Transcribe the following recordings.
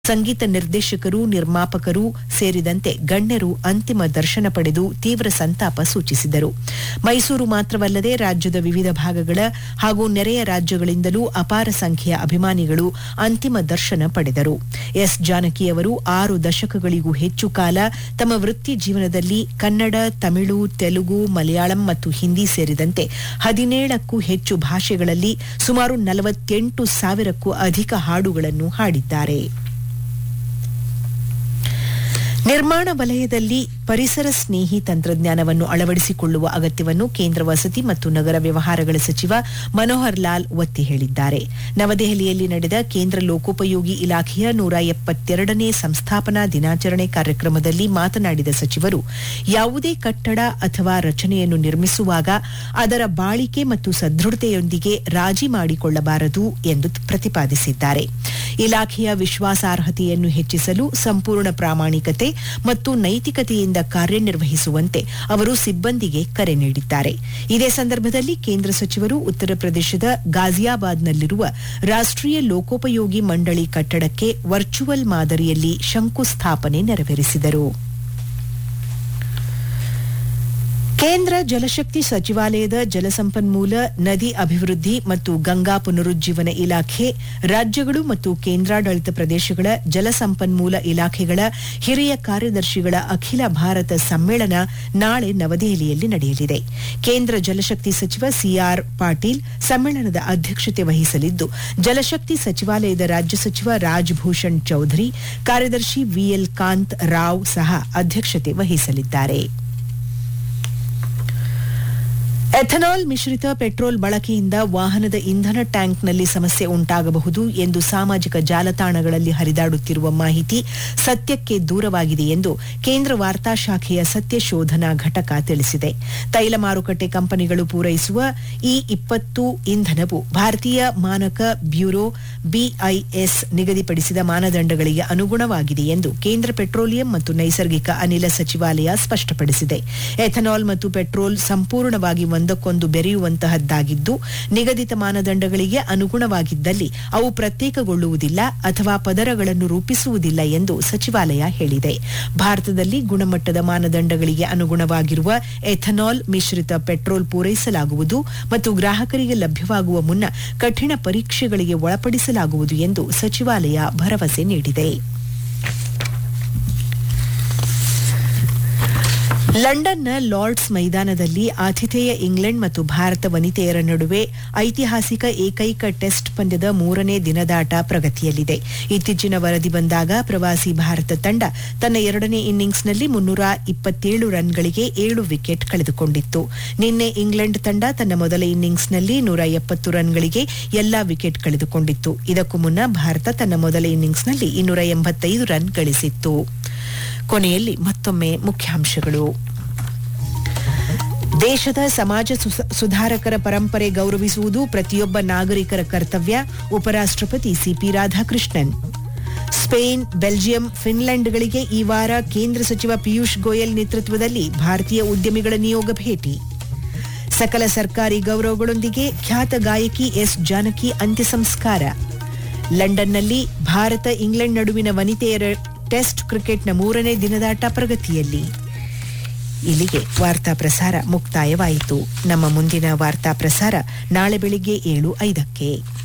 ಸಂಗೀತ ನಿರ್ದೇಶಕರು ನಿರ್ಮಾಪಕರು ಸೇರಿದಂತೆ ಗಣ್ಯರು ಅಂತಿಮ ದರ್ಶನ ಪಡೆದು ತೀವ್ರ ಸಂತಾಪ ಸೂಚಿಸಿದರು ಮೈಸೂರು ಮಾತ್ರವಲ್ಲದೆ ರಾಜ್ಯದ ವಿವಿಧ ಭಾಗಗಳ ಹಾಗೂ ನೆರೆಯ ರಾಜ್ಯಗಳಿಂದಲೂ ಅಪಾರ ಸಂಖ್ಯೆಯ ಅಭಿಮಾನಿಗಳು ಅಂತಿಮ ದರ್ಶನ ಪಡೆದರು ಎಸ್ ಜಾನಕಿ ಅವರು ಆರು ದಶಕಗಳಿಗೂ ಹೆಚ್ಚು ಕಾಲ ತಮ್ಮ ವೃತ್ತಿ ಜೀವನದಲ್ಲಿ ಕನ್ನಡ ತಮಿಳು ತೆಲುಗು ಮಲಯಾಳಂ ಮತ್ತು ಹಿಂದಿ ಸೇರಿದಂತೆ ಹದಿನೇಳಕ್ಕೂ ಹೆಚ್ಚು ಭಾಷೆಗಳಲ್ಲಿ ಸುಮಾರು ನಲವತ್ತೆಂಟು ಸಾವಿರಕ್ಕೂ ಅಧಿಕ ಹಾಡುಗಳನ್ನು ಹಾಡಿದ್ದಾರೆ ನಿರ್ಮಾಣ ವಲಯದಲ್ಲಿ ಪರಿಸರ ಸ್ನೇಹಿ ತಂತ್ರಜ್ಞಾನವನ್ನು ಅಳವಡಿಸಿಕೊಳ್ಳುವ ಅಗತ್ಯವನ್ನು ಕೇಂದ್ರ ವಸತಿ ಮತ್ತು ನಗರ ವ್ಯವಹಾರಗಳ ಸಚಿವ ಮನೋಹರ್ ಲಾಲ್ ಒತ್ತಿ ಹೇಳಿದ್ದಾರೆ ನವದೆಹಲಿಯಲ್ಲಿ ನಡೆದ ಕೇಂದ್ರ ಲೋಕೋಪಯೋಗಿ ಇಲಾಖೆಯ ನೂರ ಎಪ್ಪತ್ತೆರಡನೇ ಸಂಸ್ಥಾಪನಾ ದಿನಾಚರಣೆ ಕಾರ್ಯಕ್ರಮದಲ್ಲಿ ಮಾತನಾಡಿದ ಸಚಿವರು ಯಾವುದೇ ಕಟ್ಟಡ ಅಥವಾ ರಚನೆಯನ್ನು ನಿರ್ಮಿಸುವಾಗ ಅದರ ಬಾಳಿಕೆ ಮತ್ತು ಸದೃಢತೆಯೊಂದಿಗೆ ರಾಜಿ ಮಾಡಿಕೊಳ್ಳಬಾರದು ಎಂದು ಪ್ರತಿಪಾದಿಸಿದ್ದಾರೆ ಇಲಾಖೆಯ ವಿಶ್ವಾಸಾರ್ಹತೆಯನ್ನು ಹೆಚ್ಚಿಸಲು ಸಂಪೂರ್ಣ ಪ್ರಾಮಾಣಿಕತೆ ಮತ್ತು ನೈತಿಕತೆಯಿಂದ ಕಾರ್ಯನಿರ್ವಹಿಸುವಂತೆ ಅವರು ಸಿಬ್ಬಂದಿಗೆ ಕರೆ ನೀಡಿದ್ದಾರೆ ಇದೇ ಸಂದರ್ಭದಲ್ಲಿ ಕೇಂದ್ರ ಸಚಿವರು ಉತ್ತರ ಪ್ರದೇಶದ ಗಾಜಿಯಾಬಾದ್ನಲ್ಲಿರುವ ರಾಷ್ಟ್ರೀಯ ಲೋಕೋಪಯೋಗಿ ಮಂಡಳಿ ಕಟ್ಟಡಕ್ಕೆ ವರ್ಚುವಲ್ ಮಾದರಿಯಲ್ಲಿ ಶಂಕುಸ್ಥಾಪನೆ ನೆರವೇರಿಸಿದರು ಕೇಂದ್ರ ಜಲಶಕ್ತಿ ಸಚಿವಾಲಯದ ಜಲಸಂಪನ್ಮೂಲ ನದಿ ಅಭಿವೃದ್ಧಿ ಮತ್ತು ಗಂಗಾ ಪುನರುಜ್ಜೀವನ ಇಲಾಖೆ ರಾಜ್ಯಗಳು ಮತ್ತು ಕೇಂದ್ರಾಡಳಿತ ಪ್ರದೇಶಗಳ ಜಲಸಂಪನ್ಮೂಲ ಇಲಾಖೆಗಳ ಹಿರಿಯ ಕಾರ್ಯದರ್ಶಿಗಳ ಅಖಿಲ ಭಾರತ ಸಮ್ಮೇಳನ ನಾಳೆ ನವದೆಹಲಿಯಲ್ಲಿ ನಡೆಯಲಿದೆ ಕೇಂದ್ರ ಜಲಶಕ್ತಿ ಸಚಿವ ಸಿಆರ್ ಪಾಟೀಲ್ ಸಮ್ಮೇಳನದ ಅಧ್ಯಕ್ಷತೆ ವಹಿಸಲಿದ್ದು ಜಲಶಕ್ತಿ ಸಚಿವಾಲಯದ ರಾಜ್ಯ ಸಚಿವ ರಾಜ್ಭೂಷಣ್ ಚೌಧರಿ ಕಾರ್ಯದರ್ಶಿ ವಿಎಲ್ ಕಾಂತ್ ರಾವ್ ಸಹ ಅಧ್ಯಕ್ಷತೆ ವಹಿಸಲಿದ್ದಾರೆ ಎಥನಾಲ್ ಮಿಶ್ರಿತ ಪೆಟ್ರೋಲ್ ಬಳಕೆಯಿಂದ ವಾಹನದ ಇಂಧನ ಟ್ಯಾಂಕ್ನಲ್ಲಿ ಸಮಸ್ಯೆ ಉಂಟಾಗಬಹುದು ಎಂದು ಸಾಮಾಜಿಕ ಜಾಲತಾಣಗಳಲ್ಲಿ ಹರಿದಾಡುತ್ತಿರುವ ಮಾಹಿತಿ ಸತ್ಯಕ್ಕೆ ದೂರವಾಗಿದೆ ಎಂದು ಕೇಂದ್ರ ವಾರ್ತಾ ಶಾಖೆಯ ಸತ್ಯ ಶೋಧನಾ ಘಟಕ ತಿಳಿಸಿದೆ ತೈಲ ಮಾರುಕಟ್ಟೆ ಕಂಪನಿಗಳು ಪೂರೈಸುವ ಈ ಇಪ್ಪತ್ತು ಇಂಧನವು ಭಾರತೀಯ ಮಾನಕ ಬ್ಯೂರೋ ಬಿಐಎಸ್ ನಿಗದಿಪಡಿಸಿದ ಮಾನದಂಡಗಳಿಗೆ ಅನುಗುಣವಾಗಿದೆ ಎಂದು ಕೇಂದ್ರ ಪೆಟ್ರೋಲಿಯಂ ಮತ್ತು ನೈಸರ್ಗಿಕ ಅನಿಲ ಸಚಿವಾಲಯ ಸ್ಪಷ್ಟಪಡಿಸಿದೆ ಎಥನಾಲ್ ಮತ್ತು ಪೆಟ್ರೋಲ್ ಸಂಪೂರ್ಣವಾಗಿ ಒಂದಕ್ಕೊಂದು ಬೆರೆಯುವಂತಹದ್ದಾಗಿದ್ದು ನಿಗದಿತ ಮಾನದಂಡಗಳಿಗೆ ಅನುಗುಣವಾಗಿದ್ದಲ್ಲಿ ಅವು ಪ್ರತ್ಯೇಕಗೊಳ್ಳುವುದಿಲ್ಲ ಅಥವಾ ಪದರಗಳನ್ನು ರೂಪಿಸುವುದಿಲ್ಲ ಎಂದು ಸಚಿವಾಲಯ ಹೇಳಿದೆ ಭಾರತದಲ್ಲಿ ಗುಣಮಟ್ಟದ ಮಾನದಂಡಗಳಿಗೆ ಅನುಗುಣವಾಗಿರುವ ಎಥನಾಲ್ ಮಿಶ್ರಿತ ಪೆಟ್ರೋಲ್ ಪೂರೈಸಲಾಗುವುದು ಮತ್ತು ಗ್ರಾಹಕರಿಗೆ ಲಭ್ಯವಾಗುವ ಮುನ್ನ ಕಠಿಣ ಪರೀಕ್ಷೆಗಳಿಗೆ ಒಳಪಡಿಸಲಾಗುವುದು ಎಂದು ಸಚಿವಾಲಯ ಭರವಸೆ ನೀಡಿದೆ ಲಂಡನ್ನ ಲಾರ್ಡ್ಸ್ ಮೈದಾನದಲ್ಲಿ ಆತಿಥೇಯ ಇಂಗ್ಲೆಂಡ್ ಮತ್ತು ಭಾರತ ವನಿತೆಯರ ನಡುವೆ ಐತಿಹಾಸಿಕ ಏಕೈಕ ಟೆಸ್ಟ್ ಪಂದ್ಯದ ಮೂರನೇ ದಿನದಾಟ ಪ್ರಗತಿಯಲ್ಲಿದೆ ಇತ್ತೀಚಿನ ವರದಿ ಬಂದಾಗ ಪ್ರವಾಸಿ ಭಾರತ ತಂಡ ತನ್ನ ಎರಡನೇ ಇನ್ನಿಂಗ್ಸ್ನಲ್ಲಿ ಮುನ್ನೂರ ಇಪ್ಪತ್ತೇಳು ರನ್ಗಳಿಗೆ ಏಳು ವಿಕೆಟ್ ಕಳೆದುಕೊಂಡಿತ್ತು ನಿನ್ನೆ ಇಂಗ್ಲೆಂಡ್ ತಂಡ ತನ್ನ ಮೊದಲ ಇನ್ನಿಂಗ್ಸ್ನಲ್ಲಿ ನೂರ ಎಪ್ಪತ್ತು ರನ್ಗಳಿಗೆ ಎಲ್ಲಾ ವಿಕೆಟ್ ಕಳೆದುಕೊಂಡಿತ್ತು ಇದಕ್ಕೂ ಮುನ್ನ ಭಾರತ ತನ್ನ ಮೊದಲ ಇನ್ನಿಂಗ್ಸ್ನಲ್ಲಿ ಇನ್ನೂರ ಎಂಬತ್ತೈದು ರನ್ ಗಳಿಸಿತ್ತು ಕೊನೆಯಲ್ಲಿ ಮತ್ತೊಮ್ಮೆ ಮುಖ್ಯಾಂಶಗಳು ದೇಶದ ಸಮಾಜ ಸುಧಾರಕರ ಪರಂಪರೆ ಗೌರವಿಸುವುದು ಪ್ರತಿಯೊಬ್ಬ ನಾಗರಿಕರ ಕರ್ತವ್ಯ ಉಪರಾಷ್ಟಪತಿ ಸಿಪಿ ರಾಧಾಕೃಷ್ಣನ್ ಸ್ಪೇನ್ ಬೆಲ್ಜಿಯಂ ಫಿನ್ಲೆಂಡ್ಗಳಿಗೆ ಈ ವಾರ ಕೇಂದ್ರ ಸಚಿವ ಪಿಯೂಷ್ ಗೋಯಲ್ ನೇತೃತ್ವದಲ್ಲಿ ಭಾರತೀಯ ಉದ್ಯಮಿಗಳ ನಿಯೋಗ ಭೇಟಿ ಸಕಲ ಸರ್ಕಾರಿ ಗೌರವಗಳೊಂದಿಗೆ ಖ್ಯಾತ ಗಾಯಕಿ ಎಸ್ ಜಾನಕಿ ಅಂತ್ಯ ಸಂಸ್ಕಾರ ಲಂಡನ್ನಲ್ಲಿ ಭಾರತ ಇಂಗ್ಲೆಂಡ್ ನಡುವಿನ ವನಿತೆಯರ ಟೆಸ್ಟ್ ಕ್ರಿಕೆಟ್ನ ಮೂರನೇ ದಿನದಾಟ ಪ್ರಗತಿಯಲ್ಲಿ ಇಲ್ಲಿಗೆ ವಾರ್ತಾ ಪ್ರಸಾರ ಮುಕ್ತಾಯವಾಯಿತು ನಮ್ಮ ಮುಂದಿನ ವಾರ್ತಾ ಪ್ರಸಾರ ನಾಳೆ ಬೆಳಿಗ್ಗೆ ಏಳು ಐದಕ್ಕೆ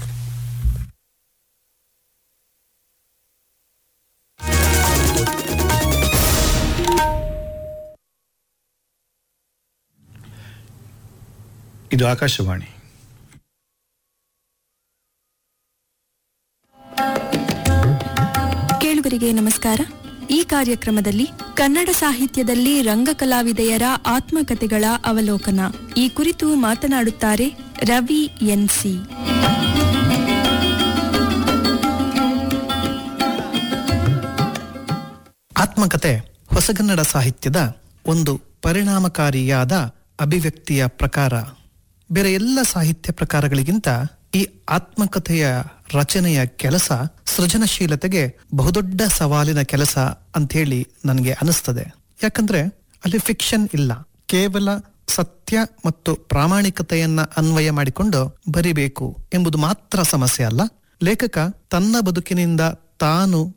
ಇದು ಆಕಾಶವಾಣಿ ಕೇಳುಗರಿಗೆ ನಮಸ್ಕಾರ ಈ ಕಾರ್ಯಕ್ರಮದಲ್ಲಿ ಕನ್ನಡ ಸಾಹಿತ್ಯದಲ್ಲಿ ರಂಗಕಲಾವಿದೆಯರ ಆತ್ಮಕಥೆಗಳ ಅವಲೋಕನ ಈ ಕುರಿತು ಮಾತನಾಡುತ್ತಾರೆ ರವಿ ಎನ್ಸಿ ಆತ್ಮಕತೆ ಹೊಸಗನ್ನಡ ಸಾಹಿತ್ಯದ ಒಂದು ಪರಿಣಾಮಕಾರಿಯಾದ ಅಭಿವ್ಯಕ್ತಿಯ ಪ್ರಕಾರ ಬೇರೆ ಎಲ್ಲ ಸಾಹಿತ್ಯ ಪ್ರಕಾರಗಳಿಗಿಂತ ಈ ಆತ್ಮಕಥೆಯ ರಚನೆಯ ಕೆಲಸ ಸೃಜನಶೀಲತೆಗೆ ಬಹುದೊಡ್ಡ ಸವಾಲಿನ ಕೆಲಸ ಅಂತ ಹೇಳಿ ನನಗೆ ಅನಿಸ್ತದೆ ಯಾಕಂದ್ರೆ ಅಲ್ಲಿ ಫಿಕ್ಷನ್ ಇಲ್ಲ ಕೇವಲ ಸತ್ಯ ಮತ್ತು ಪ್ರಾಮಾಣಿಕತೆಯನ್ನ ಅನ್ವಯ ಮಾಡಿಕೊಂಡು ಬರಿಬೇಕು ಎಂಬುದು ಮಾತ್ರ ಸಮಸ್ಯೆ ಅಲ್ಲ ಲೇಖಕ ತನ್ನ ಬದುಕಿನಿಂದ ತಾನು